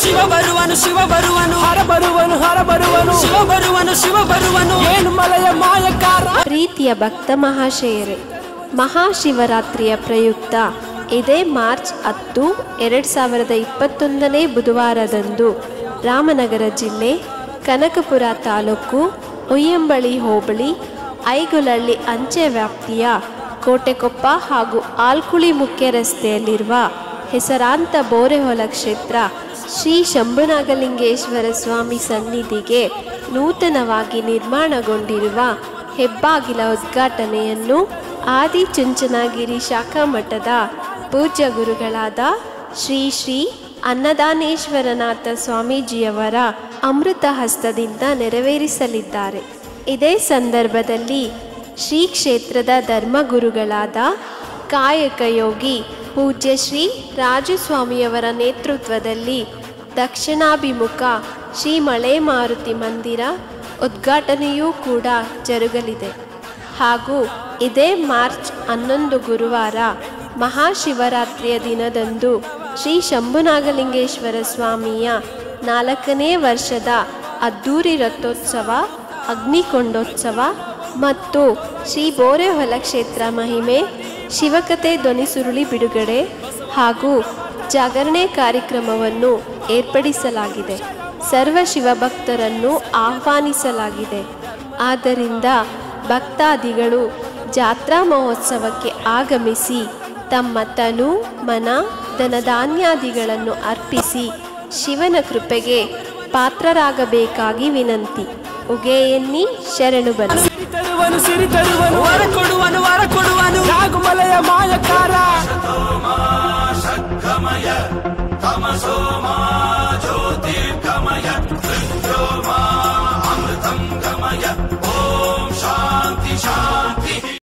ಶಿವ ಬರುವನು ಶಿವ ಬರುವನು ಹರ ಬರುವನು ಹರ ಬರುವನು ಶಿವ ಬರುವನು ಶಿವ ಬರುವನು ಏನು ಮಲೆಯ ಮಾಯಕಾರ ಪ್ರೀತಿಯ ಭಕ್ತ ಮಹಾಶಯರೇ ಮಹಾಶಿವರಾತ್ರಿಯ ಪ್ರಯುಕ್ತ ಇದೇ ಮಾರ್ಚ್ ಹತ್ತು ಎರಡು ಸಾವಿರದ ಇಪ್ಪತ್ತೊಂದನೇ ಬುಧವಾರದಂದು ರಾಮನಗರ ಜಿಲ್ಲೆ ಕನಕಪುರ ತಾಲೂಕು ಉಯ್ಯಂಬಳಿ ಹೋಬಳಿ ಐಗುಲಳ್ಳಿ ಅಂಚೆ ವ್ಯಾಪ್ತಿಯ ಕೋಟೆಕೊಪ್ಪ ಹಾಗೂ ಆಲ್ಕುಳಿ ಮುಖ್ಯ ರಸ್ತೆಯಲ್ಲಿರುವ ಹೆಸರಾಂತ ಬೋರೆಹೊಲ ಕ್ಷೇತ್ರ ಶ್ರೀ ಶಂಭುನಾಗಲಿಂಗೇಶ್ವರ ಸ್ವಾಮಿ ಸನ್ನಿಧಿಗೆ ನೂತನವಾಗಿ ನಿರ್ಮಾಣಗೊಂಡಿರುವ ಹೆಬ್ಬಾಗಿಲ ಉದ್ಘಾಟನೆಯನ್ನು ಆದಿಚುಂಚನಗಿರಿ ಶಾಖಾ ಮಠದ ಪೂಜ್ಯ ಗುರುಗಳಾದ ಶ್ರೀ ಶ್ರೀ ಅನ್ನದಾನೇಶ್ವರನಾಥ ಸ್ವಾಮೀಜಿಯವರ ಅಮೃತ ಹಸ್ತದಿಂದ ನೆರವೇರಿಸಲಿದ್ದಾರೆ ಇದೇ ಸಂದರ್ಭದಲ್ಲಿ ಶ್ರೀ ಕ್ಷೇತ್ರದ ಧರ್ಮಗುರುಗಳಾದ ಕಾಯಕ ಯೋಗಿ ಪೂಜ್ಯ ಶ್ರೀ ರಾಜಸ್ವಾಮಿಯವರ ನೇತೃತ್ವದಲ್ಲಿ ದಕ್ಷಿಣಾಭಿಮುಖ ಶ್ರೀ ಮಳೆ ಮಾರುತಿ ಮಂದಿರ ಉದ್ಘಾಟನೆಯೂ ಕೂಡ ಜರುಗಲಿದೆ ಹಾಗೂ ಇದೇ ಮಾರ್ಚ್ ಹನ್ನೊಂದು ಗುರುವಾರ ಮಹಾಶಿವರಾತ್ರಿಯ ದಿನದಂದು ಶ್ರೀ ಶಂಭುನಾಗಲಿಂಗೇಶ್ವರ ಸ್ವಾಮಿಯ ನಾಲ್ಕನೇ ವರ್ಷದ ಅದ್ದೂರಿ ರಥೋತ್ಸವ ಅಗ್ನಿಕೊಂಡೋತ್ಸವ ಮತ್ತು ಶ್ರೀ ಬೋರೆಹೊಲ ಕ್ಷೇತ್ರ ಮಹಿಮೆ ಶಿವಕತೆ ಧ್ವನಿಸುರುಳಿ ಬಿಡುಗಡೆ ಹಾಗೂ ಜಾಗರಣೆ ಕಾರ್ಯಕ್ರಮವನ್ನು ಏರ್ಪಡಿಸಲಾಗಿದೆ ಸರ್ವ ಶಿವಭಕ್ತರನ್ನು ಆಹ್ವಾನಿಸಲಾಗಿದೆ ಆದ್ದರಿಂದ ಭಕ್ತಾದಿಗಳು ಜಾತ್ರಾ ಮಹೋತ್ಸವಕ್ಕೆ ಆಗಮಿಸಿ ತಮ್ಮ ತನು ಮನ ಧನಧಾನ್ಯಾದಿಗಳನ್ನು ಅರ್ಪಿಸಿ ಶಿವನ ಕೃಪೆಗೆ ಪಾತ್ರರಾಗಬೇಕಾಗಿ ವಿನಂತಿ ಉಗೆ ಎನ್ನಿ ಶರಣು ಬನ್ನಿ ಸಿರಿ ತರುವನು ಸಿರಿ ತರುವನು ವರ ಕೊಡುವನು ವರ ಕೊಡುವನು ಯಾಗು ಮಲೆಯ ಮಾಯಕಾರ ತಮಸೋ ಮಾ